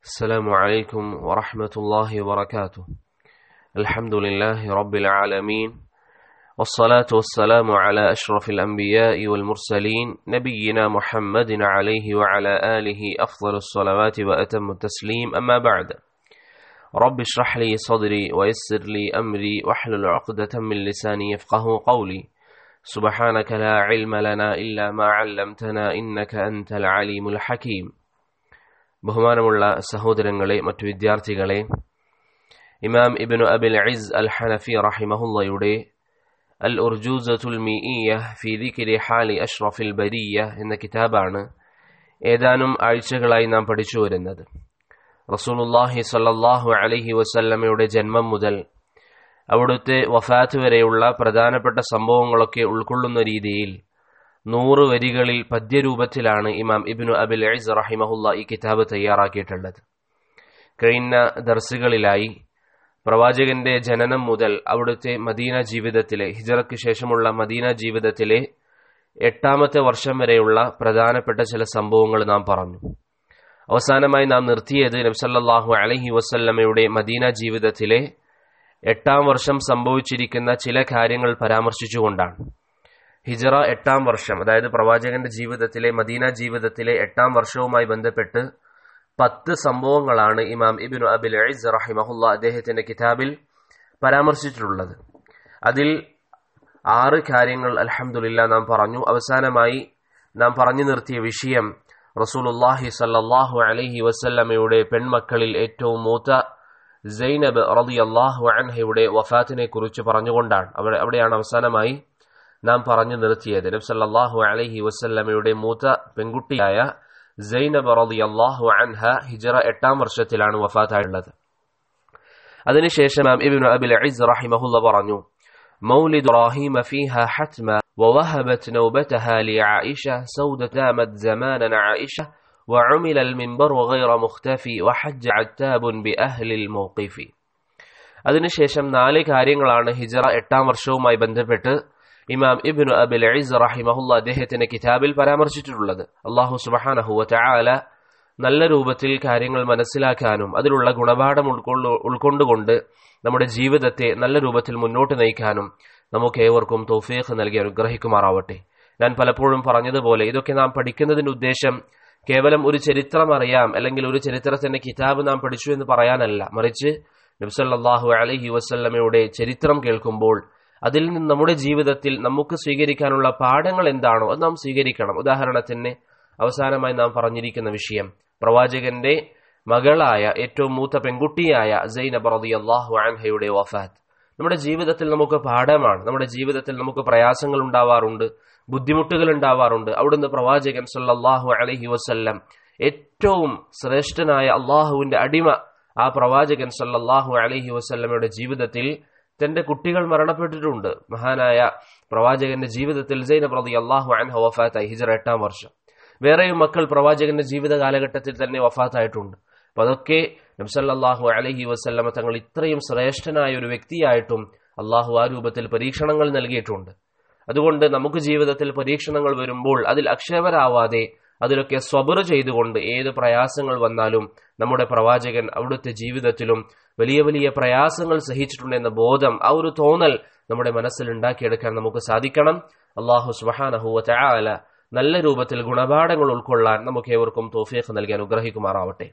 السلام عليكم ورحمة الله وبركاته الحمد لله رب العالمين والصلاة والسلام على أشرف الأنبياء والمرسلين نبينا محمد عليه وعلى آله أفضل الصلوات وأتم التسليم أما بعد رب اشرح لي صدري ويسر لي أمري واحلل عقدة من لساني يفقه قولي سبحانك لا علم لنا إلا ما علمتنا إنك أنت العليم الحكيم ബഹുമാനമുള്ള സഹോദരങ്ങളെ മറ്റു വിദ്യാർത്ഥികളെ ഇമാം ഇബിനു അബിൽ ഇസ് അൽ ഹനഫി റഹിമഹുല്ലയുടെ അൽ ഉർജൂസത്തുൽ മീഇയ ഫി ദിക്രി ഹാലി അഷ്റഫിൽ ബരിയ എന്ന കിതാബാണ് ഏതാനും ആഴ്ചകളായി നാം പഠിച്ചു വരുന്നത് റസൂലുല്ലാഹി സല്ലാഹു അലഹി വസല്ലമയുടെ ജന്മം മുതൽ അവിടുത്തെ വഫാത്ത് വരെയുള്ള പ്രധാനപ്പെട്ട സംഭവങ്ങളൊക്കെ ഉൾക്കൊള്ളുന്ന രീതിയിൽ നൂറ് വരികളിൽ പദ്യരൂപത്തിലാണ് ഇമാം ഇബിനു അബിൽ ഇസ് റഹിമഹുല്ല ഈ കിതാബ് തയ്യാറാക്കിയിട്ടുള്ളത് കഴിഞ്ഞ ദർസുകളിലായി പ്രവാചകന്റെ ജനനം മുതൽ അവിടുത്തെ മദീന ജീവിതത്തിലെ ഹിജറയ്ക്ക് ശേഷമുള്ള മദീന ജീവിതത്തിലെ എട്ടാമത്തെ വർഷം വരെയുള്ള പ്രധാനപ്പെട്ട ചില സംഭവങ്ങൾ നാം പറഞ്ഞു അവസാനമായി നാം നിർത്തിയത് നബ്സല്ലാഹു അലഹി വസല്ലമയുടെ മദീന ജീവിതത്തിലെ എട്ടാം വർഷം സംഭവിച്ചിരിക്കുന്ന ചില കാര്യങ്ങൾ പരാമർശിച്ചുകൊണ്ടാണ് ഹിജറ എട്ടാം വർഷം അതായത് പ്രവാചകന്റെ ജീവിതത്തിലെ മദീന ജീവിതത്തിലെ എട്ടാം വർഷവുമായി ബന്ധപ്പെട്ട് പത്ത് സംഭവങ്ങളാണ് ഇമാം ഇബിനു അബിൽ ഇസ് റഹിമഹുല്ല അദ്ദേഹത്തിന്റെ കിതാബിൽ പരാമർശിച്ചിട്ടുള്ളത് അതിൽ ആറ് കാര്യങ്ങൾ അലഹമുല്ല നാം പറഞ്ഞു അവസാനമായി നാം പറഞ്ഞു നിർത്തിയ വിഷയം റസൂലുല്ലാഹി സല്ലാഹു അലഹി വസല്ലമയുടെ പെൺമക്കളിൽ ഏറ്റവും മൂത്ത സൈനബ് റതി അള്ളാഹു അൻഹയുടെ വഫാത്തിനെ കുറിച്ച് പറഞ്ഞുകൊണ്ടാണ് അവിടെ അവിടെയാണ് അവസാനമായി നാം പറഞ്ഞു നിർത്തിയത് നബ്സല്ലാഹു അലഹി വസല്ലമയുടെ മൂത്ത പെൺകുട്ടിയായ സൈനബ് റതി അള്ളാഹു അൻഹ ഹിജറ എട്ടാം വർഷത്തിലാണ് വഫാത്തായുള്ളത് അതിനുശേഷം ഇബിൻ അബിൽ ഇസ് റഹിമഹുല്ല പറഞ്ഞു مولد إبراهيم فيها حتما ووهبت نوبتها لعائشة سودة دامت زمانا عائشة وعمل المنبر غير مختفي وحج عتاب بأهل الموقف അതിനുശേഷം നാല് കാര്യങ്ങളാണ് ഹിജറ എട്ടാം വർഷവുമായി ബന്ധപ്പെട്ട് ഇമാം ഇബിനു അബിൽ ഇസ് റഹിമഹുല്ല അദ്ദേഹത്തിന്റെ കിതാബിൽ പരാമർശിച്ചിട്ടുള്ളത് അള്ളാഹു സുബഹാനഹുവ ചാല നല്ല രൂപത്തിൽ കാര്യങ്ങൾ മനസ്സിലാക്കാനും അതിലുള്ള ഗുണപാഠം ഉൾക്കൊള്ളു ഉൾക്കൊണ്ടുകൊണ്ട് നമ്മുടെ ജീവിതത്തെ നല്ല രൂപത്തിൽ മുന്നോട്ട് നയിക്കാനും നമുക്ക് ഏവർക്കും തൗഫീഖ് നൽകി അനുഗ്രഹിക്കുമാറാവട്ടെ ഞാൻ പലപ്പോഴും പറഞ്ഞതുപോലെ ഇതൊക്കെ നാം പഠിക്കുന്നതിന്റെ ഉദ്ദേശം കേവലം ഒരു ചരിത്രം അറിയാം അല്ലെങ്കിൽ ഒരു ചരിത്രത്തിന്റെ കിതാബ് നാം പഠിച്ചു എന്ന് പറയാനല്ല മറിച്ച് നബ്സല്ലാഹു അലഹി വസ്ല്ലമയുടെ ചരിത്രം കേൾക്കുമ്പോൾ അതിൽ നിന്ന് നമ്മുടെ ജീവിതത്തിൽ നമുക്ക് സ്വീകരിക്കാനുള്ള പാഠങ്ങൾ എന്താണോ അത് നാം സ്വീകരിക്കണം ഉദാഹരണത്തിന് അവസാനമായി നാം പറഞ്ഞിരിക്കുന്ന വിഷയം പ്രവാചകന്റെ മകളായ ഏറ്റവും മൂത്ത പെൺകുട്ടിയായ സൈനബ് റതി അള്ളാഹു അൻഹയുടെ വഫാത്ത് നമ്മുടെ ജീവിതത്തിൽ നമുക്ക് പാഠമാണ് നമ്മുടെ ജീവിതത്തിൽ നമുക്ക് പ്രയാസങ്ങൾ ഉണ്ടാവാറുണ്ട് ബുദ്ധിമുട്ടുകൾ ഉണ്ടാവാറുണ്ട് അവിടുന്ന് പ്രവാചകൻ സല്ലാഹു അലഹി വസ്ല്ലം ഏറ്റവും ശ്രേഷ്ഠനായ അള്ളാഹുവിന്റെ അടിമ ആ പ്രവാചകൻ സല്ലാഹു അലഹി വസ്ല്ലമയുടെ ജീവിതത്തിൽ തന്റെ കുട്ടികൾ മരണപ്പെട്ടിട്ടുണ്ട് മഹാനായ പ്രവാചകന്റെ ജീവിതത്തിൽ സൈനബ് റതി അള്ളാഹു അൻഹ വഫാത്തായി ഹിജറ എട്ടാം വർഷം വേറെയും മക്കൾ പ്രവാചകന്റെ ജീവിത കാലഘട്ടത്തിൽ തന്നെ വഫാത്തായിട്ടുണ്ട് അപ്പൊ അതൊക്കെ നബ്സല്ലാഹു അലഹി വസ്ല്ലമ തങ്ങൾ ഇത്രയും ശ്രേഷ്ഠനായ ഒരു വ്യക്തിയായിട്ടും അള്ളാഹു ആ രൂപത്തിൽ പരീക്ഷണങ്ങൾ നൽകിയിട്ടുണ്ട് അതുകൊണ്ട് നമുക്ക് ജീവിതത്തിൽ പരീക്ഷണങ്ങൾ വരുമ്പോൾ അതിൽ അക്ഷരവരാവാതെ അതിലൊക്കെ സ്വബർ ചെയ്തുകൊണ്ട് ഏത് പ്രയാസങ്ങൾ വന്നാലും നമ്മുടെ പ്രവാചകൻ അവിടുത്തെ ജീവിതത്തിലും വലിയ വലിയ പ്രയാസങ്ങൾ സഹിച്ചിട്ടുണ്ടെന്ന ബോധം ആ ഒരു തോന്നൽ നമ്മുടെ മനസ്സിൽ ഉണ്ടാക്കിയെടുക്കാൻ നമുക്ക് സാധിക്കണം അള്ളാഹു സുബാനഹുവ ചാല നല്ല രൂപത്തിൽ ഗുണപാഠങ്ങൾ ഉൾക്കൊള്ളാൻ നമുക്ക് ഏവർക്കും തോഫീഖ് നൽകി അനുഗ്രഹിക്കുമാറാവട്ടെ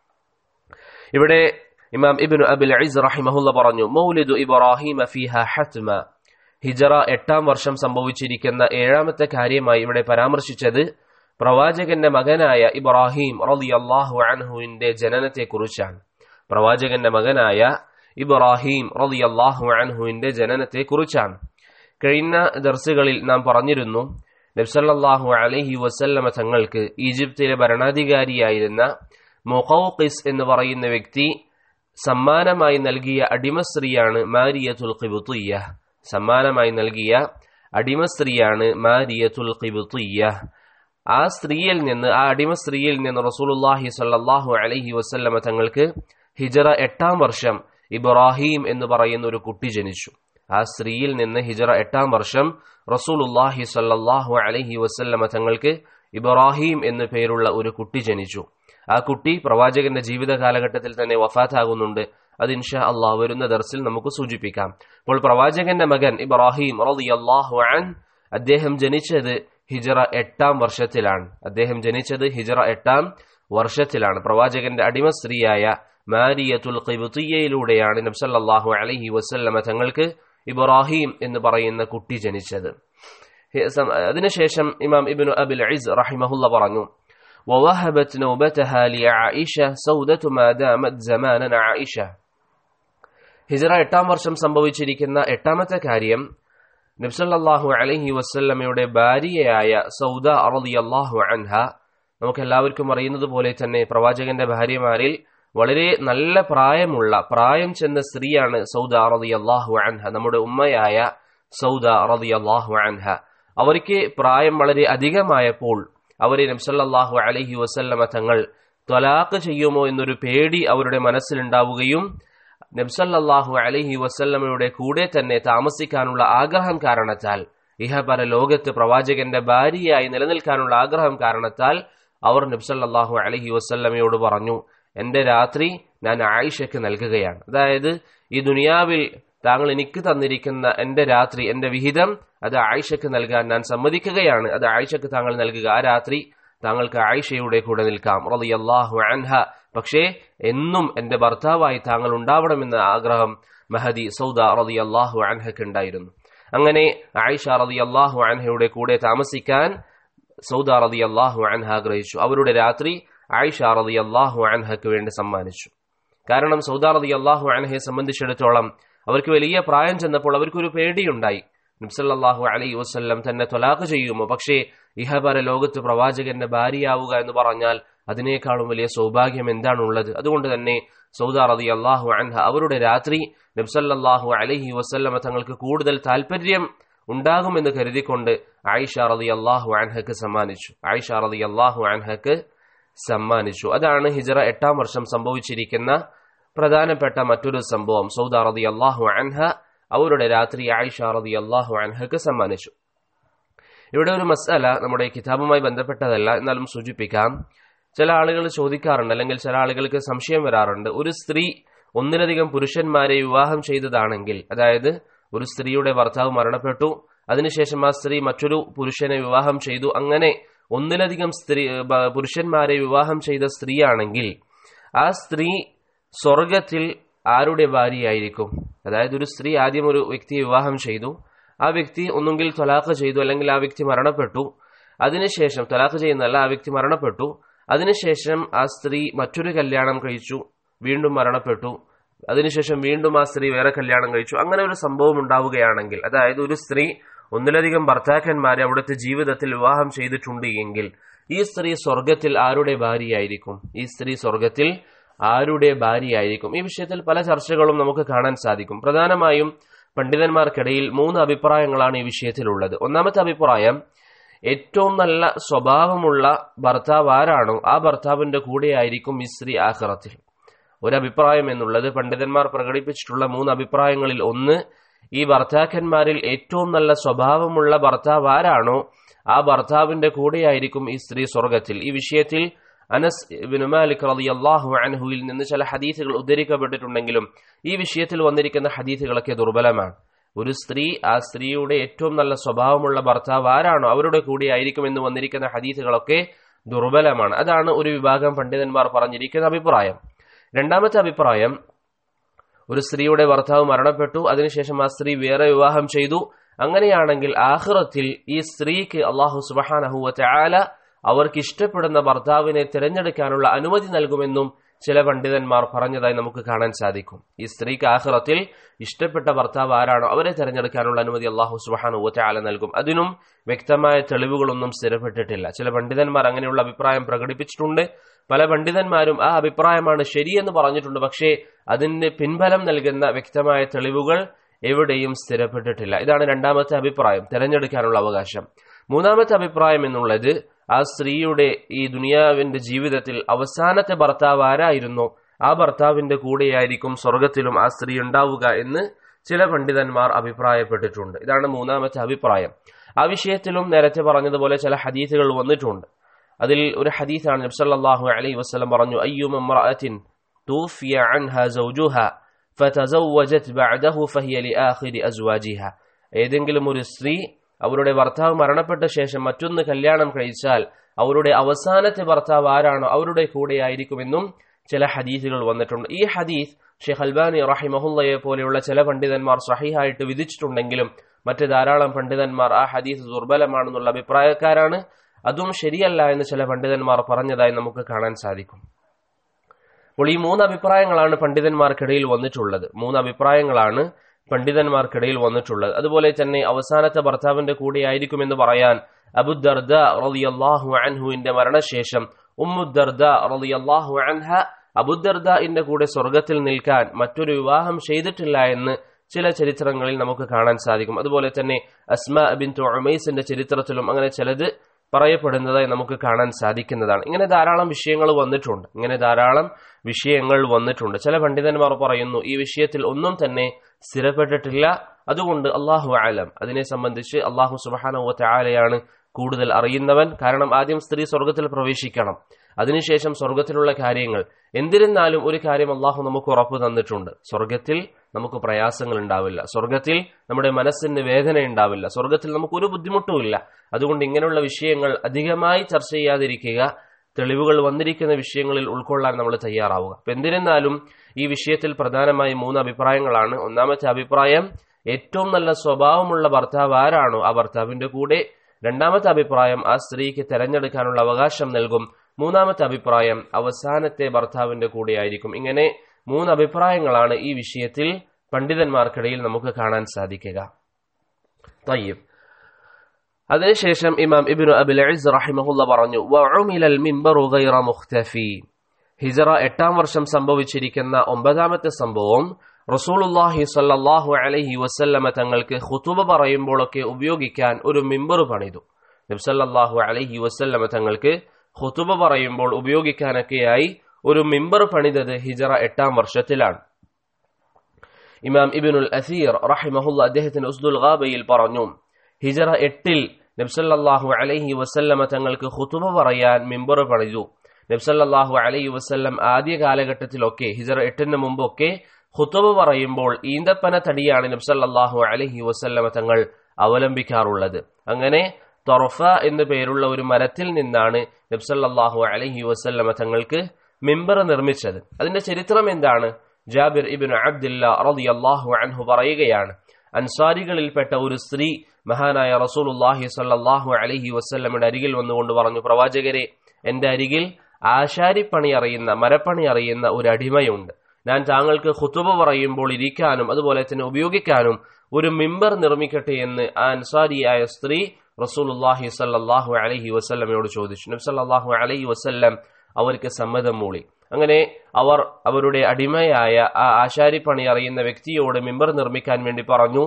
ഇവിടെ ഇമാം ഇബിൻ അബിൽ ഇസ് റഹിമഹുല്ല പറഞ്ഞു മൗലിദു ഇബ്രാഹിം ഫിഹ ഹത്മ ഹിജറ എട്ടാം വർഷം സംഭവിച്ചിരിക്കുന്ന ഏഴാമത്തെ കാര്യമായി ഇവിടെ പരാമർശിച്ചത് പ്രവാചകന്റെ മകനായ ഇബ്രാഹിം റലി അള്ളാഹു അൻഹുവിന്റെ ജനനത്തെക്കുറിച്ചാണ് പ്രവാചകന്റെ മകനായ ഇബ്രാഹിം റലി അള്ളാഹു അൻഹുവിന്റെ ജനനത്തെക്കുറിച്ചാണ് കഴിഞ്ഞ ദർസുകളിൽ നാം പറഞ്ഞിരുന്നു നബ്സല്ലാഹു അലഹി വസല്ലമ തങ്ങൾക്ക് ഈജിപ്തിലെ ഭരണാധികാരിയായിരുന്ന മൊഹൌഖിസ് എന്ന് പറയുന്ന വ്യക്തി സമ്മാനമായി നൽകിയ അടിമസ്ത്രീയാണ് മാരിയത്തുൽ ഖിബുത്തിയ സമ്മാനമായി നൽകിയ അടിമസ്ത്രീയാണ് മാരിയത്തുൽ ഖിബുത്തിയ ആ സ്ത്രീയിൽ നിന്ന് ആ അടിമ സ്ത്രീയിൽ നിന്ന് റസൂലുല്ലാഹി സല്ലാഹു അലഹി വസല്ലമ തങ്ങൾക്ക് ഹിജറ എട്ടാം വർഷം ഇബ്രാഹിം എന്ന് പറയുന്ന ഒരു കുട്ടി ജനിച്ചു ആ സ്ത്രീയിൽ നിന്ന് ഹിജറ എട്ടാം വർഷം റസൂലുല്ലാഹി സല്ലാഹു അലഹി വസല്ലമ തങ്ങൾക്ക് ഇബ്രാഹിം എന്നു പേരുള്ള ഒരു കുട്ടി ജനിച്ചു ആ കുട്ടി പ്രവാചകന്റെ ജീവിത കാലഘട്ടത്തിൽ തന്നെ വഫാത്താകുന്നുണ്ട് അത് ഇൻഷാ അള്ളാഹ് വരുന്ന ദർസിൽ നമുക്ക് സൂചിപ്പിക്കാം അപ്പോൾ പ്രവാചകന്റെ മകൻ ഇബ്രാഹിം റളിയല്ലാഹു അൻ അദ്ദേഹം ജനിച്ചത് ഹിജറ എട്ടാം വർഷത്തിലാണ് അദ്ദേഹം ജനിച്ചത് ഹിജറ എട്ടാം വർഷത്തിലാണ് പ്രവാചകന്റെ അടിമ സ്ത്രീയായ മാരിയത്തുൽ ഖിബ്തിയയിലൂടെയാണ് നബ്സല്ലാഹു അലൈഹി വസല്ലമ തങ്ങൾക്ക് ഇബ്രാഹിം എന്ന് പറയുന്ന കുട്ടി ജനിച്ചത് അതിനുശേഷം ഇമാം ഇബ്നു അബിൽ ഇസ് റഹിമഹുല്ല പറഞ്ഞു ووهبت نوبتها لعائشة سودة ما دامت زمانا عائشة ഹിജറ എട്ടാം വർഷം സംഭവിച്ചിരിക്കുന്ന എട്ടാമത്തെ കാര്യം നബ്സല്ലാഹു അലഹി വസ്ല്ലമയുടെ ഭാര്യയായ സൗദ അറളിയല്ലാഹു അൻഹ നമുക്ക് എല്ലാവർക്കും അറിയുന്നത് പോലെ തന്നെ പ്രവാചകന്റെ ഭാര്യമാരിൽ വളരെ നല്ല പ്രായമുള്ള പ്രായം ചെന്ന സ്ത്രീയാണ് സൗദ അറളിയല്ലാഹു അൻഹ നമ്മുടെ ഉമ്മയായ സൗദ അറളിയല്ലാഹു അൻഹ അവർക്ക് പ്രായം വളരെ അധികമായപ്പോൾ അവരെ നബ്സല്ലാഹു അലഹി വസല്ലമ തങ്ങൾ ത്വലാഖ് ചെയ്യുമോ എന്നൊരു പേടി അവരുടെ മനസ്സിലുണ്ടാവുകയും നബ്സല്ലാഹു അലഹി വസല്ലമയുടെ കൂടെ തന്നെ താമസിക്കാനുള്ള ആഗ്രഹം കാരണത്താൽ ഇഹപര ലോകത്ത് പ്രവാചകന്റെ ഭാര്യയായി നിലനിൽക്കാനുള്ള ആഗ്രഹം കാരണത്താൽ അവർ നബ്സല്ലാഹു അലഹി വസല്ലമയോട് പറഞ്ഞു എന്റെ രാത്രി ഞാൻ ആയിഷയ്ക്ക് നൽകുകയാണ് അതായത് ഈ ദുനിയാവിൽ താങ്കൾ എനിക്ക് തന്നിരിക്കുന്ന എന്റെ രാത്രി എന്റെ വിഹിതം അത് ആയിഷയ്ക്ക് നൽകാൻ ഞാൻ സമ്മതിക്കുകയാണ് അത് ആയിഷയ്ക്ക് താങ്കൾ നൽകുക ആ രാത്രി താങ്കൾക്ക് ആയിഷയുടെ കൂടെ നിൽക്കാം റളിയല്ലാഹു അൻഹ പക്ഷേ എന്നും എന്റെ ഭർത്താവായി താങ്കൾ ഉണ്ടാവണമെന്ന ആഗ്രഹം മഹദി സൗദ റളിയല്ലാഹു അൻഹയ്ക്ക് ഉണ്ടായിരുന്നു അങ്ങനെ ആയിഷ റളിയല്ലാഹു അൻഹയുടെ കൂടെ താമസിക്കാൻ സൗദ റളിയല്ലാഹു അൻഹ ആഗ്രഹിച്ചു അവരുടെ രാത്രി ആയിഷ റളിയല്ലാഹു അൻഹയ്ക്ക് വേണ്ടി സമ്മാനിച്ചു കാരണം സൗദ റളിയല്ലാഹു അൻഹയെ സംബന്ധിച്ചിടത്തോളം അവർക്ക് വലിയ പ്രായം ചെന്നപ്പോൾ അവർക്കൊരു പേടിയുണ്ടായി നബ്സല്ലാഹു അലൈ വസ്ല്ലം തന്നെ തൊലാഖ് ചെയ്യുമോ പക്ഷേ ഇഹപര ലോകത്ത് പ്രവാചകന്റെ ഭാര്യയാവുക എന്ന് പറഞ്ഞാൽ അതിനേക്കാളും വലിയ സൗഭാഗ്യം എന്താണുള്ളത് അതുകൊണ്ട് തന്നെ സൗദ റതി അള്ളാഹു അൻഹ അവരുടെ രാത്രി നബ്സല്ലാഹു അലഹി വസ്ല്ലമ തങ്ങൾക്ക് കൂടുതൽ താല്പര്യം ഉണ്ടാകുമെന്ന് കരുതിക്കൊണ്ട് ആയിഷ റതി അള്ളാഹു അൻഹക്ക് സമ്മാനിച്ചു ആയിഷ റതി അള്ളാഹു അൻഹക്ക് സമ്മാനിച്ചു അതാണ് ഹിജറ എട്ടാം വർഷം സംഭവിച്ചിരിക്കുന്ന പ്രധാനപ്പെട്ട മറ്റൊരു സംഭവം സൗദ റതി അള്ളാഹു അൻഹ അവരുടെ രാത്രി ആയിഷ റതി അള്ളാഹു അൻഹക്ക് സമ്മാനിച്ചു ഇവിടെ ഒരു മസാല നമ്മുടെ കിതാബുമായി ബന്ധപ്പെട്ടതല്ല എന്നാലും സൂചിപ്പിക്കാം ചില ആളുകൾ ചോദിക്കാറുണ്ട് അല്ലെങ്കിൽ ചില ആളുകൾക്ക് സംശയം വരാറുണ്ട് ഒരു സ്ത്രീ ഒന്നിലധികം പുരുഷന്മാരെ വിവാഹം ചെയ്തതാണെങ്കിൽ അതായത് ഒരു സ്ത്രീയുടെ ഭർത്താവ് മരണപ്പെട്ടു അതിനുശേഷം ആ സ്ത്രീ മറ്റൊരു പുരുഷനെ വിവാഹം ചെയ്തു അങ്ങനെ ഒന്നിലധികം സ്ത്രീ പുരുഷന്മാരെ വിവാഹം ചെയ്ത സ്ത്രീയാണെങ്കിൽ ആ സ്ത്രീ സ്വർഗത്തിൽ ആരുടെ ഭാര്യയായിരിക്കും അതായത് ഒരു സ്ത്രീ ആദ്യം ഒരു വ്യക്തിയെ വിവാഹം ചെയ്തു ആ വ്യക്തി ഒന്നുകിൽ തൊലാഖ് ചെയ്തു അല്ലെങ്കിൽ ആ വ്യക്തി മരണപ്പെട്ടു അതിനുശേഷം തൊലാഖ് ചെയ്യുന്നല്ല ആ വ്യക്തി മരണപ്പെട്ടു അതിനുശേഷം ആ സ്ത്രീ മറ്റൊരു കല്യാണം കഴിച്ചു വീണ്ടും മരണപ്പെട്ടു അതിനുശേഷം വീണ്ടും ആ സ്ത്രീ വേറെ കല്യാണം കഴിച്ചു അങ്ങനെ ഒരു സംഭവം ഉണ്ടാവുകയാണെങ്കിൽ അതായത് ഒരു സ്ത്രീ ഒന്നിലധികം ഭർത്താക്കന്മാരെ അവിടുത്തെ ജീവിതത്തിൽ വിവാഹം ചെയ്തിട്ടുണ്ട് എങ്കിൽ ഈ സ്ത്രീ സ്വർഗത്തിൽ ആരുടെ ഭാര്യയായിരിക്കും ഈ സ്ത്രീ സ്വർഗത്തിൽ ആരുടെ ഭാര്യയായിരിക്കും ഈ വിഷയത്തിൽ പല ചർച്ചകളും നമുക്ക് കാണാൻ സാധിക്കും പ്രധാനമായും പണ്ഡിതന്മാർക്കിടയിൽ മൂന്ന് അഭിപ്രായങ്ങളാണ് ഈ വിഷയത്തിലുള്ളത് ഒന്നാമത്തെ അഭിപ്രായം ഏറ്റവും നല്ല സ്വഭാവമുള്ള ഭർത്താവ് ആരാണോ ആ ഭർത്താവിന്റെ കൂടെയായിരിക്കും ഈ സ്ത്രീ ആഹ്റത്തിൽ ഒരഭിപ്രായം എന്നുള്ളത് പണ്ഡിതന്മാർ പ്രകടിപ്പിച്ചിട്ടുള്ള മൂന്ന് അഭിപ്രായങ്ങളിൽ ഒന്ന് ഈ ഭർത്താക്കന്മാരിൽ ഏറ്റവും നല്ല സ്വഭാവമുള്ള ഭർത്താവ് ആരാണോ ആ ഭർത്താവിന്റെ കൂടെയായിരിക്കും ഈ സ്ത്രീ സ്വർഗത്തിൽ ഈ വിഷയത്തിൽ അനസ് ഇബ്നു മാലിക് റളിയല്ലാഹു അൻഹുവിൽ നിന്ന് ചില ഹദീസുകൾ ഉദ്ധരിക്കപ്പെട്ടിട്ടുണ്ടെങ്കിലും ഈ വിഷയത്തിൽ വന്നിരിക്കുന്ന ഹദീസുകളൊക്കെ ദുർബലമാണ് ഒരു സ്ത്രീ ആ സ്ത്രീയുടെ ഏറ്റവും നല്ല സ്വഭാവമുള്ള ഭർത്താവ് ആരാണോ അവരുടെ കൂടെ ആയിരിക്കും എന്ന് വന്നിരിക്കുന്ന ഹദീസുകളൊക്കെ ദുർബലമാണ് അതാണ് ഒരു വിഭാഗം പണ്ഡിതന്മാർ പറഞ്ഞിരിക്കുന്ന അഭിപ്രായം രണ്ടാമത്തെ അഭിപ്രായം ഒരു സ്ത്രീയുടെ ഭർത്താവ് മരണപ്പെട്ടു അതിനുശേഷം ആ സ്ത്രീ വേറെ വിവാഹം ചെയ്തു അങ്ങനെയാണെങ്കിൽ ആഹ്റത്തിൽ ഈ സ്ത്രീക്ക് അള്ളാഹു സുബഹാനഹുവ ആല അവർക്ക് ഇഷ്ടപ്പെടുന്ന ഭർത്താവിനെ തിരഞ്ഞെടുക്കാനുള്ള അനുമതി നൽകുമെന്നും ചില പണ്ഡിതന്മാർ പറഞ്ഞതായി നമുക്ക് കാണാൻ സാധിക്കും ഈ സ്ത്രീക്ക് ആഹ്റത്തിൽ ഇഷ്ടപ്പെട്ട ഭർത്താവ് ആരാണോ അവരെ തിരഞ്ഞെടുക്കാനുള്ള അനുമതി അള്ളാഹു സുബാനു ആല നൽകും അതിനും വ്യക്തമായ തെളിവുകളൊന്നും സ്ഥിരപ്പെട്ടിട്ടില്ല ചില പണ്ഡിതന്മാർ അങ്ങനെയുള്ള അഭിപ്രായം പ്രകടിപ്പിച്ചിട്ടുണ്ട് പല പണ്ഡിതന്മാരും ആ അഭിപ്രായമാണ് ശരിയെന്ന് പറഞ്ഞിട്ടുണ്ട് പക്ഷേ അതിന് പിൻബലം നൽകുന്ന വ്യക്തമായ തെളിവുകൾ എവിടെയും സ്ഥിരപ്പെട്ടിട്ടില്ല ഇതാണ് രണ്ടാമത്തെ അഭിപ്രായം തിരഞ്ഞെടുക്കാനുള്ള അവകാശം മൂന്നാമത്തെ അഭിപ്രായം എന്നുള്ളത് ആ സ്ത്രീയുടെ ഈ ദുനിയാവിന്റെ ജീവിതത്തിൽ അവസാനത്തെ ഭർത്താവ് ആരായിരുന്നോ ആ ഭർത്താവിന്റെ കൂടെയായിരിക്കും സ്വർഗത്തിലും ആ സ്ത്രീ ഉണ്ടാവുക എന്ന് ചില പണ്ഡിതന്മാർ അഭിപ്രായപ്പെട്ടിട്ടുണ്ട് ഇതാണ് മൂന്നാമത്തെ അഭിപ്രായം ആ വിഷയത്തിലും നേരത്തെ പറഞ്ഞതുപോലെ ചില ഹദീസുകൾ വന്നിട്ടുണ്ട് അതിൽ ഒരു ഹദീസാണ് നബ്സല്ലാഹു അലൈഹി വസ്ലം പറഞ്ഞു അയ്യുമറഅത്തിൻ തൂഫിയ അൻഹ സൗജുഹ ഫതസവ്വജത് ബഅദഹു ഫഹിയ ലിആഖിരി അസ്വാജിഹ ഏതെങ്കിലും ഒരു സ്ത്രീ അവരുടെ ഭർത്താവ് മരണപ്പെട്ട ശേഷം മറ്റൊന്ന് കല്യാണം കഴിച്ചാൽ അവരുടെ അവസാനത്തെ ഭർത്താവ് ആരാണോ അവരുടെ കൂടെയായിരിക്കുമെന്നും ചില ഹദീസുകൾ വന്നിട്ടുണ്ട് ഈ ഹദീസ് ഷെയ്ഖ് അൽബാനി റഹിമഹുല്ലയെ പോലെയുള്ള ചില പണ്ഡിതന്മാർ സഹിഹായിട്ട് വിധിച്ചിട്ടുണ്ടെങ്കിലും മറ്റ് ധാരാളം പണ്ഡിതന്മാർ ആ ഹദീസ് ദുർബലമാണെന്നുള്ള അഭിപ്രായക്കാരാണ് അതും ശരിയല്ല എന്ന് ചില പണ്ഡിതന്മാർ പറഞ്ഞതായി നമുക്ക് കാണാൻ സാധിക്കും അപ്പോൾ ഈ മൂന്ന് അഭിപ്രായങ്ങളാണ് പണ്ഡിതന്മാർക്കിടയിൽ വന്നിട്ടുള്ളത് മൂന്ന് അഭിപ്രായങ്ങളാണ് പണ്ഡിതന്മാർക്കിടയിൽ വന്നിട്ടുള്ളത് അതുപോലെ തന്നെ അവസാനത്തെ ഭർത്താവിന്റെ കൂടെയായിരിക്കുമെന്ന് പറയാൻ അബുദർദ റളിയല്ലാഹു അൻഹുവിന്റെ മരണശേഷം ഉമ്മുദർദ റളിയല്ലാഹു അൻഹ അബുദർദന്റെ കൂടെ സ്വർഗത്തിൽ നിൽക്കാൻ മറ്റൊരു വിവാഹം ചെയ്തിട്ടില്ല എന്ന് ചില ചരിത്രങ്ങളിൽ നമുക്ക് കാണാൻ സാധിക്കും അതുപോലെ തന്നെ അസ്മ ബിൻ ഉമൈസിന്റെ ചരിത്രത്തിലും അങ്ങനെ ചിലത് പറയപ്പെടുന്നതായി നമുക്ക് കാണാൻ സാധിക്കുന്നതാണ് ഇങ്ങനെ ധാരാളം വിഷയങ്ങൾ വന്നിട്ടുണ്ട് ഇങ്ങനെ ധാരാളം വിഷയങ്ങൾ വന്നിട്ടുണ്ട് ചില പണ്ഡിതന്മാർ പറയുന്നു ഈ വിഷയത്തിൽ ഒന്നും തന്നെ സ്ഥിരപ്പെട്ടിട്ടില്ല അതുകൊണ്ട് അള്ളാഹു ആലം അതിനെ സംബന്ധിച്ച് അള്ളാഹു സുബാനുവത്തെ ആലയാണ് കൂടുതൽ അറിയുന്നവൻ കാരണം ആദ്യം സ്ത്രീ സ്വർഗത്തിൽ പ്രവേശിക്കണം അതിനുശേഷം സ്വർഗത്തിലുള്ള കാര്യങ്ങൾ എന്തിരുന്നാലും ഒരു കാര്യം അള്ളാഹു നമുക്ക് ഉറപ്പ് തന്നിട്ടുണ്ട് സ്വർഗത്തിൽ നമുക്ക് പ്രയാസങ്ങൾ ഉണ്ടാവില്ല സ്വർഗത്തിൽ നമ്മുടെ മനസ്സിന് വേദന ഉണ്ടാവില്ല സ്വർഗത്തിൽ നമുക്ക് ഒരു ബുദ്ധിമുട്ടുമില്ല അതുകൊണ്ട് ഇങ്ങനെയുള്ള വിഷയങ്ങൾ അധികമായി ചർച്ച ചെയ്യാതിരിക്കുക തെളിവുകൾ വന്നിരിക്കുന്ന വിഷയങ്ങളിൽ ഉൾക്കൊള്ളാൻ നമ്മൾ തയ്യാറാവുക അപ്പൊ എന്തിരുന്നാലും ഈ വിഷയത്തിൽ പ്രധാനമായി മൂന്ന് അഭിപ്രായങ്ങളാണ് ഒന്നാമത്തെ അഭിപ്രായം ഏറ്റവും നല്ല സ്വഭാവമുള്ള ഭർത്താവ് ആരാണോ ആ ഭർത്താവിന്റെ കൂടെ രണ്ടാമത്തെ അഭിപ്രായം ആ സ്ത്രീക്ക് തെരഞ്ഞെടുക്കാനുള്ള അവകാശം നൽകും മൂന്നാമത്തെ അഭിപ്രായം അവസാനത്തെ ഭർത്താവിന്റെ കൂടെയായിരിക്കും ഇങ്ങനെ മൂന്ന് അഭിപ്രായങ്ങളാണ് ഈ വിഷയത്തിൽ പണ്ഡിതന്മാർക്കിടയിൽ നമുക്ക് കാണാൻ സാധിക്കുക തയ്യബ് അതിനുശേഷം ഇമാം ഇബിനു അബിൽ ഇസ് റഹിമഹുല്ല പറഞ്ഞു വഉമിലൽ മിമ്പറു ഗൈറ മുഖ്തഫി ഹിജറ എട്ടാം വർഷം സംഭവിച്ചിരിക്കുന്ന ഒമ്പതാമത്തെ സംഭവം റസൂലുല്ലാഹി സല്ലാഹു അലൈഹി വസല്ലമ തങ്ങൾക്ക് ഖുതുബ പറയുമ്പോഴൊക്കെ ഉപയോഗിക്കാൻ ഒരു മിമ്പർ പണിതു നബ്സല്ലാഹു അലൈഹി വസല്ലമ തങ്ങൾക്ക് ഖുതുബ പറയുമ്പോൾ ഉപയോഗിക്കാനൊക്കെയായി ഒരു മിമ്പർ പണിതത് ഹിജറ എട്ടാം വർഷത്തിലാണ് ഇമാം ഇബിനുൽ അസീർ റഹിമഹുല്ല അദ്ദേഹത്തിന് ഉസ്ദുൽ ഗാബയിൽ പറഞ്ഞു ഹിജറ എട്ടിൽ നബ്സല്ലാഹു അലൈഹി വസല്ലമ തങ്ങൾക്ക് ഖുതുബ പറയാൻ മിമ്പർ പണിതു നബ്സല്ലാഹു അലൈഹി വസല്ലം ആദ്യ കാലഘട്ടത്തിലൊക്കെ ഹിജറ എട്ടിന് മുമ്പൊക്കെ ഖുതുബ പറയുമ്പോൾ ഈന്തപ്പന തടിയാണ് നബ്സല്ലാഹു അലൈഹി വസല്ലമ തങ്ങൾ അവലംബിക്കാറുള്ളത് അങ്ങനെ തൊറഫ എന്നു പേരുള്ള ഒരു മരത്തിൽ നിന്നാണ് നബ്സല്ലാഹു അലൈഹി വസല്ലമ തങ്ങൾക്ക് മിമ്പർ നിർമ്മിച്ചത് അതിന്റെ ചരിത്രം എന്താണ് ജാബിർ ഇബിൻ അബ്ദില്ല റളിയല്ലാഹു അൻഹു പറയുകയാണ് അൻസാരികളിൽപ്പെട്ട ഒരു സ്ത്രീ മഹാനായ റസൂലുല്ലാഹി സല്ലാഹു അലഹി വസ്ല്ലമിന്റെ അരികിൽ വന്നുകൊണ്ട് പറഞ്ഞു പ്രവാചകരെ എന്റെ അരികിൽ ആശാരിപ്പണി അറിയുന്ന മരപ്പണി അറിയുന്ന ഒരു അടിമയുണ്ട് ഞാൻ താങ്കൾക്ക് ഖുത്തുബ പറയുമ്പോൾ ഇരിക്കാനും അതുപോലെ തന്നെ ഉപയോഗിക്കാനും ഒരു മിമ്പർ നിർമ്മിക്കട്ടെ എന്ന് ആ അൻസാരിയായ സ്ത്രീ റസൂലുല്ലാഹി സല്ലാഹു അലഹി വസ്ല്ലമയോട് ചോദിച്ചു നബ്സല്ലാഹു അലഹി വസ്ല്ലം അവർക്ക് സമ്മതം മൂളി അങ്ങനെ അവർ അവരുടെ അടിമയായ ആ ആശാരിപ്പണി അറിയുന്ന വ്യക്തിയോട് മിമ്പർ നിർമ്മിക്കാൻ വേണ്ടി പറഞ്ഞു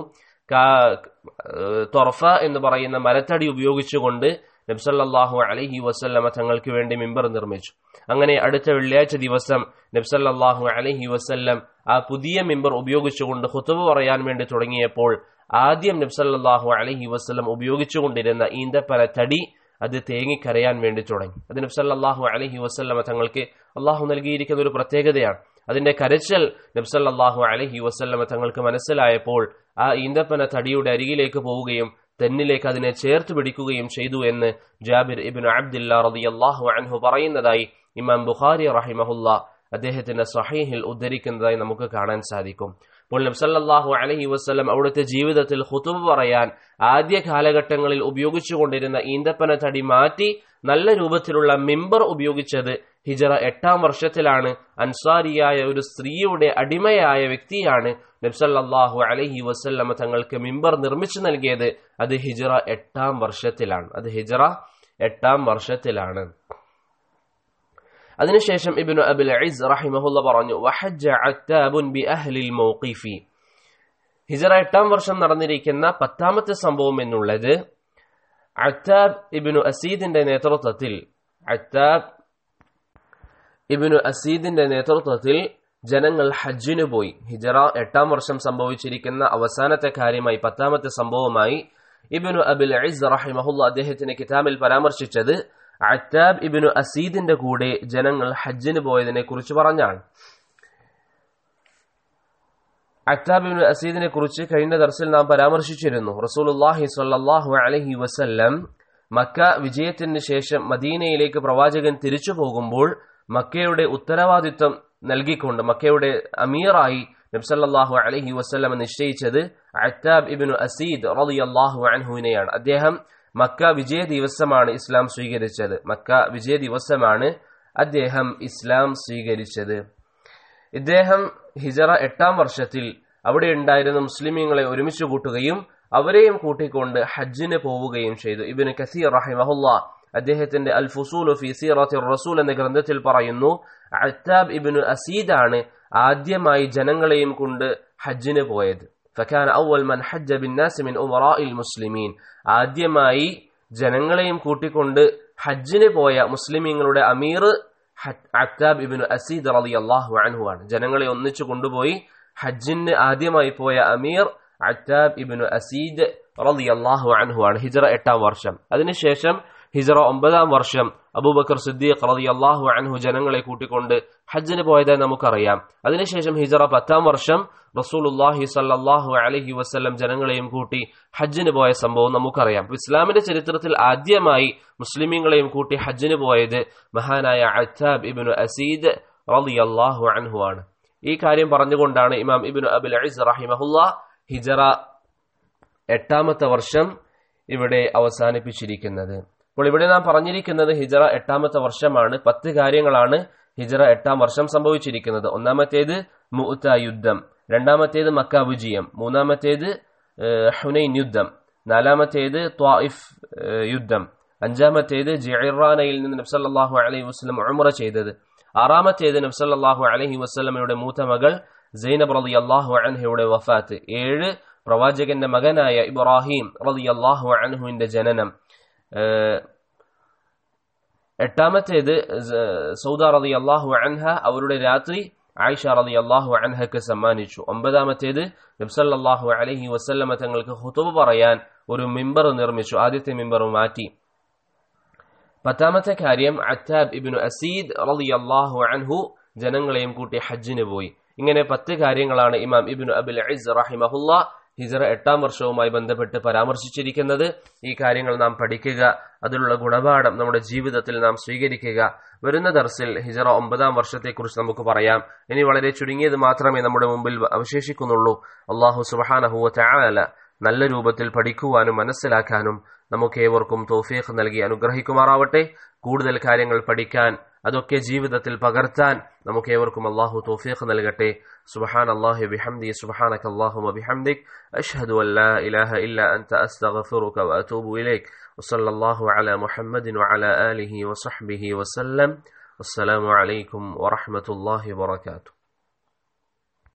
തൊർഫ എന്ന് പറയുന്ന മരത്തടി ഉപയോഗിച്ചുകൊണ്ട് നബ്സല്ലാഹു അലഹി വസ്ല്ലമ തങ്ങൾക്ക് വേണ്ടി മിമ്പർ നിർമ്മിച്ചു അങ്ങനെ അടുത്ത വെള്ളിയാഴ്ച ദിവസം നബ്സല്ലാഹു അലഹി വസ്ല്ലം ആ പുതിയ മിമ്പർ ഉപയോഗിച്ചുകൊണ്ട് ഹുത്തുബ് പറയാൻ വേണ്ടി തുടങ്ങിയപ്പോൾ ആദ്യം നബ്സല്ലാഹു അലഹി വസ്ലം ഉപയോഗിച്ചുകൊണ്ടിരുന്ന ഈന്തപ്പന തടി അത് തേങ്ങിക്കരയാൻ വേണ്ടി തുടങ്ങി അത് നബ്സല്ലാഹു അലഹി വസ്ല്ലമ തങ്ങൾക്ക് അള്ളാഹു നൽകിയിരിക്കുന്ന ഒരു പ്രത്യേകതയാണ് അതിന്റെ കരച്ചൽ നബ്സല്ലാഹു അലഹി വസ്ല്ലമ തങ്ങൾക്ക് മനസ്സിലായപ്പോൾ ആ ഈന്തപ്പന തടിയുടെ അരികിലേക്ക് പോവുകയും തെന്നിലേക്ക് അതിനെ ചേർത്ത് പിടിക്കുകയും ചെയ്തു എന്ന് ജാബിർ ഇബിൻ അബ്ദില്ല റളിയല്ലാഹു അൻഹു പറയുന്നതായി ഇമാം ബുഖാരി റഹിമഹുല്ല അദ്ദേഹത്തിന്റെ സഹീഹിൽ ഉദ്ധരിക്കുന്നതായി നമുക്ക് കാണാൻ സാധിക്കും അപ്പോൾ നബ്സല്ലാഹു അലഹി വസ്ലം അവിടുത്തെ ജീവിതത്തിൽ ഹുത്തുബ് പറയാൻ ആദ്യ കാലഘട്ടങ്ങളിൽ ഉപയോഗിച്ചുകൊണ്ടിരുന്ന ഈന്തപ്പന തടി മാറ്റി നല്ല രൂപത്തിലുള്ള മിമ്പർ ഉപയോഗിച്ചത് ഹിജറ എട്ടാം വർഷത്തിലാണ് അൻസാരിയായ ഒരു സ്ത്രീയുടെ അടിമയായ വ്യക്തിയാണ് നബ്സല്ലാഹു അലഹി വസ്ല്ലമ തങ്ങൾക്ക് മിമ്പർ നിർമ്മിച്ചു നൽകിയത് അത് ഹിജറ എട്ടാം വർഷത്തിലാണ് അത് ഹിജറ എട്ടാം വർഷത്തിലാണ് അതിനുശേഷം ഇബ്നു അബുൽ ഇസ് റഹിമഹുല്ല പറഞ്ഞു വഹജ്ജ അത്താബുൻ ബി അഹ്ലിൽ മൗഖിഫി ഹിജറ എട്ടാം വർഷം നടന്നിരിക്കുന്ന പത്താമത്തെ സംഭവം എന്നുള്ളത് അത്താബ് ഇബ്നു അസീദിന്റെ നേതൃത്വത്തിൽ അത്താബ് ഇബ്നു അസീദിന്റെ നേതൃത്വത്തിൽ ജനങ്ങൾ ഹജ്ജിന് പോയി ഹിജറ എട്ടാം വർഷം സംഭവിച്ചിരിക്കുന്ന അവസാനത്തെ കാര്യമായി പത്താമത്തെ സംഭവമായി ഇബ്നു അബുൽ ഇസ് റഹിമഹുല്ല അദ്ദേഹത്തിന്റെ കിതാബിൽ പരാമർശിച്ചത് അറ്റാബ് ഇബിനു അസീദിന്റെ കൂടെ ജനങ്ങൾ ഹജ്ജിന് പോയതിനെ കുറിച്ച് പറഞ്ഞാണ് അറ്റാബ് ഇബിനു അസീദിനെ കുറിച്ച് കഴിഞ്ഞ ദർസിൽ നാം പരാമർശിച്ചിരുന്നു റസൂലുല്ലാഹി സ്വല്ലല്ലാഹു അലൈഹി വസല്ലം മക്ക വിജയത്തിന് ശേഷം മദീനയിലേക്ക് പ്രവാചകൻ തിരിച്ചു പോകുമ്പോൾ മക്കയുടെ ഉത്തരവാദിത്വം നൽകിക്കൊണ്ട് മക്കയുടെ അമീറായി നബ്സല്ലാഹു അലഹി വസ്ലം നിശ്ചയിച്ചത് അറ്റാബ് ഇബിനു അസീദ് റളിയല്ലാഹു അൻഹുവിനെയാണ് അദ്ദേഹം മക്ക വിജയ ദിവസമാണ് ഇസ്ലാം സ്വീകരിച്ചത് മക്ക വിജയ ദിവസമാണ് അദ്ദേഹം ഇസ്ലാം സ്വീകരിച്ചത് ഇദ്ദേഹം ഹിജറ എട്ടാം വർഷത്തിൽ അവിടെ ഉണ്ടായിരുന്ന മുസ്ലിമീങ്ങളെ ഒരുമിച്ച് കൂട്ടുകയും അവരെയും കൂട്ടിക്കൊണ്ട് ഹജ്ജിന് പോവുകയും ചെയ്തു ഇബിന് കസീർ റഹിമഹുല്ല അദ്ദേഹത്തിന്റെ അൽ ഫുസൂലു ഫി സീറത്തി റസൂൽ എന്ന ഗ്രന്ഥത്തിൽ പറയുന്നു അത്താബ് ഇബിനു അസീദാണ് ആദ്യമായി ജനങ്ങളെയും കൊണ്ട് ഹജ്ജിന് പോയത് ഫക്കാൻ ഔവൽ മൻ ഹജ്ജ ബിന്നാസ് മിൻ ഉമറാഇൽ മുസ്ലിമീൻ ആദ്യമായി ജനങ്ങളെയും കൂട്ടിക്കൊണ്ട് ഹജ്ജിന് പോയ മുസ്ലിമീങ്ങളുടെ അമീർ അത്താബ് ഇബിനു അസീദ് റളിയല്ലാഹു അൻഹു ആണ് ജനങ്ങളെ ഒന്നിച്ചു കൊണ്ടുപോയി ഹജ്ജിന് ആദ്യമായി പോയ അമീർ അത്താബ് ഇബിനു അസീദ് റളിയല്ലാഹു അൻഹു ആണ് ഹിജറ എട്ടാം വർഷം അതിനുശേഷം ഹിജറ ഒമ്പതാം വർഷം അബൂബക്കർ സിദ്ദീഖ് റളിയല്ലാഹു അൻഹു ജനങ്ങളെ കൂട്ടിക്കൊണ്ട് ഹജ്ജിന് പോയതായി നമുക്കറിയാം അതിനുശേഷം ഹിജറ പത്താം വർഷം റസൂലുല്ലാഹി സല്ലാഹു അലഹി വസ്ല്ലം ജനങ്ങളെയും കൂട്ടി ഹജ്ജിന് പോയ സംഭവം നമുക്കറിയാം ഇസ്ലാമിന്റെ ചരിത്രത്തിൽ ആദ്യമായി മുസ്ലിമീങ്ങളെയും കൂട്ടി ഹജ്ജിന് പോയത് മഹാനായ അത്താബ് ഇബിനു അസീദ് റളിയല്ലാഹു അൻഹു ആണ് ഈ കാര്യം പറഞ്ഞുകൊണ്ടാണ് ഇമാം ഇബിനു അബുൽ അയിസ് റഹിമഹുല്ല ഹിജറ എട്ടാമത്തെ വർഷം ഇവിടെ അവസാനിപ്പിച്ചിരിക്കുന്നത് അപ്പോൾ ഇവിടെ നാം പറഞ്ഞിരിക്കുന്നത് ഹിജറ എട്ടാമത്തെ വർഷമാണ് പത്ത് കാര്യങ്ങളാണ് ഹിജറ എട്ടാം വർഷം സംഭവിച്ചിരിക്കുന്നത് ഒന്നാമത്തേത് മുഅത്ത യുദ്ധം രണ്ടാമത്തേത് മക്ക വിജയം മൂന്നാമത്തേത് ഹുനൈൻ യുദ്ധം നാലാമത്തേത് ത്വായിഫ് യുദ്ധം അഞ്ചാമത്തേത് ജിറാനയിൽ നിന്ന് നബ്സല്ലാഹു അലൈഹി വസ്ലം ഉമറ ചെയ്തത് ആറാമത്തേത് നബ്സല്ലാഹു അലൈഹി വസ്ലമയുടെ മൂത്ത മകൾ സൈനബ് റലി അള്ളാഹു അൻഹയുടെ വഫാത്ത് ഏഴ് പ്രവാചകന്റെ മകനായ ഇബ്രാഹിം റലി അള്ളാഹു അൻഹുവിന്റെ ജനനം എട്ടാമത്തേത് സൗദ റലി അള്ളാഹു അൻഹ അവരുടെ രാത്രി ആയിഷ റലി അള്ളാഹു അൻഹക്ക് സമ്മാനിച്ചു ഒമ്പതാമത്തേത് നബ്സല്ലാഹു അലഹി വസ്ല്ലമ തങ്ങൾക്ക് ഹുത്തുബ് പറയാൻ ഒരു മിമ്പർ നിർമ്മിച്ചു ആദ്യത്തെ മിമ്പർ മാറ്റി പത്താമത്തെ കാര്യം അറ്റാബ് ഇബിനു അസീദ് റലി അള്ളാഹു അൻഹു ജനങ്ങളെയും കൂട്ടി ഹജ്ജിന് പോയി ഇങ്ങനെ പത്ത് കാര്യങ്ങളാണ് ഇമാം ഇബിനു അബുൽ അയിസ് റഹിമഹുല്ല ഹിജറ എട്ടാം വർഷവുമായി ബന്ധപ്പെട്ട് പരാമർശിച്ചിരിക്കുന്നത് ഈ കാര്യങ്ങൾ നാം പഠിക്കുക അതിലുള്ള ഗുണപാഠം നമ്മുടെ ജീവിതത്തിൽ നാം സ്വീകരിക്കുക വരുന്ന ദർസിൽ ഹിജറ ഒമ്പതാം വർഷത്തെക്കുറിച്ച് നമുക്ക് പറയാം ഇനി വളരെ ചുരുങ്ങിയത് മാത്രമേ നമ്മുടെ മുമ്പിൽ അവശേഷിക്കുന്നുള്ളൂ അള്ളാഹു സുബാനഹുവ ചായാല നല്ല രൂപത്തിൽ പഠിക്കുവാനും മനസ്സിലാക്കാനും നമുക്ക് ഏവർക്കും തോഫീഖ് നൽകി അനുഗ്രഹിക്കുമാറാവട്ടെ കൂടുതൽ കാര്യങ്ങൾ പഠിക്കാൻ അതൊക്കെ ജീവിതത്തിൽ പകർത്താൻ നമുക്ക് ഏവർക്കും അള്ളാഹു തോഫീഖ് നൽകട്ടെ സുബഹാൻ അള്ളാഹു ബിഹംദി സുബഹാനക അള്ളാഹു ബിഹംദിക് അഷ്ഹദു അൻ ലാ ഇലാഹ ഇല്ല അൻത അസ്തഗ്ഫിറുക വഅതൂബു ഇലൈക് وصلى الله على محمد وعلى آله وصحبه وسلم السلام عليكم ورحمة الله وبركاته